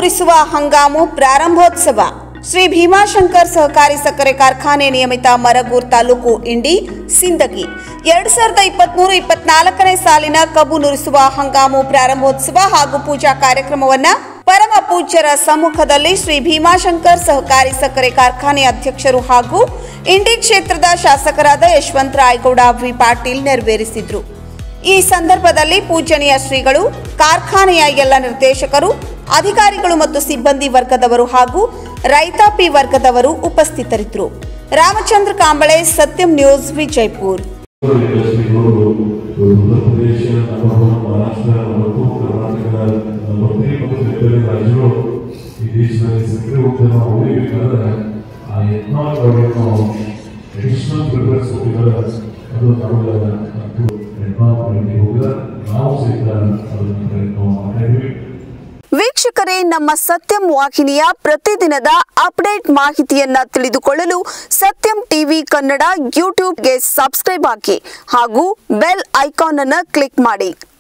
ನುರಿಸುವ ಹಂಗಾಮು ಪ್ರಾರಂಭೋತ್ಸವ ಶ್ರೀ ಭೀಮಾಶಂಕರ್ ಸಹಕಾರಿ ಸಕ್ಕರೆ ಕಾರ್ಖಾನೆ ನಿಯಮಿತ ಮರಗೂರ್ ತಾಲೂಕು ಇಂಡಿ ಸಿಂದಗಿ ಎರಡ್ ಸಾವಿರದ ಇಪ್ಪತ್ಮೂರು ಇಪ್ಪತ್ನಾಲ್ಕನೇ ಸಾಲಿನ ಕಬ್ಬು ನುರಿಸುವ ಹಂಗಾಮು ಪ್ರಾರಂಭೋತ್ಸವ ಹಾಗೂ ಪೂಜಾ ಕಾರ್ಯಕ್ರಮವನ್ನ ಪರಮ ಪೂಜ್ಯರ ಸಮ್ಮುಖದಲ್ಲಿ ಶ್ರೀ ಭೀಮಾಶಂಕರ್ ಸಹಕಾರಿ ಸಕ್ಕರೆ ಕಾರ್ಖಾನೆ ಅಧ್ಯಕ್ಷರು ಹಾಗೂ ಇಂಡಿ ಕ್ಷೇತ್ರದ ಶಾಸಕರಾದ ಯಶವಂತ ರಾಯಗೌಡ ವಿ ಪಾಟೀಲ್ ನೆರವೇರಿಸಿದ್ರು ಈ ಸಂದರ್ಭದಲ್ಲಿ ಪೂಜನೀಯ ಶ್ರೀಗಳು ಕಾರ್ಖಾನೆಯ ಎಲ್ಲ ನಿರ್ದೇಶಕರು ಅಧಿಕಾರಿಗಳು ಮತ್ತು ಸಿಬ್ಬಂದಿ ವರ್ಗದವರು ಹಾಗೂ ರೈತಾಪಿ ವರ್ಗದವರು ಉಪಸ್ಥಿತರಿದ್ದರು ರಾಮಚಂದ್ರ ಕಾಂಬಳೆ ಸತ್ಯಂ ನ್ಯೂಸ್ ವಿಜಯಪುರ್ ಇಂಡಸ್ಟ್ರಿಗಳು ಉತ್ತರ ಪ್ರದೇಶ ನಮ್ಮ ಮಹಾರಾಷ್ಟ್ರ ಮತ್ತು ಕರ್ನಾಟಕ ಮಂತ್ರಿ ಮತ್ತು ಬೇರೆ ರಾಜ್ಯಗಳು ಈ ದೇಶದಲ್ಲಿ ಸಕ್ಕರೆ ಉದ್ಯಮ ಉಳಿಬೇಕಾದ್ರೆ ಆ ಯತ್ನಾಗಳನ್ನು ಅಡಿಷನಲ್ ಪ್ರಿಫರೆನ್ಸ್ ಕೊಟ್ಟಿದ್ದಾರೆ ಅದು ನಮಗೆ ಮತ್ತು ಯತ್ನಾಲ್ಗಳಿಗೆ ಹೋಗಿದ ನಾವು ಸಹಿತ ಅದನ್ನು ಪ್ರಯತ್ನ ಮಾಡಿದ್ವಿ ವೀಕ್ಷಕರೇ ನಮ್ಮ ಸತ್ಯಂ ವಾಹಿನಿಯ ಪ್ರತಿದಿನದ ಅಪ್ಡೇಟ್ ಮಾಹಿತಿಯನ್ನ ತಿಳಿದುಕೊಳ್ಳಲು ಸತ್ಯಂ ಟಿವಿ ಕನ್ನಡ ಯೂಟ್ಯೂಬ್ಗೆ ಸಬ್ಸ್ಕ್ರೈಬ್ ಹಾಕಿ ಹಾಗೂ ಬೆಲ್ ಐಕಾನ್ ಅನ್ನು ಕ್ಲಿಕ್ ಮಾಡಿ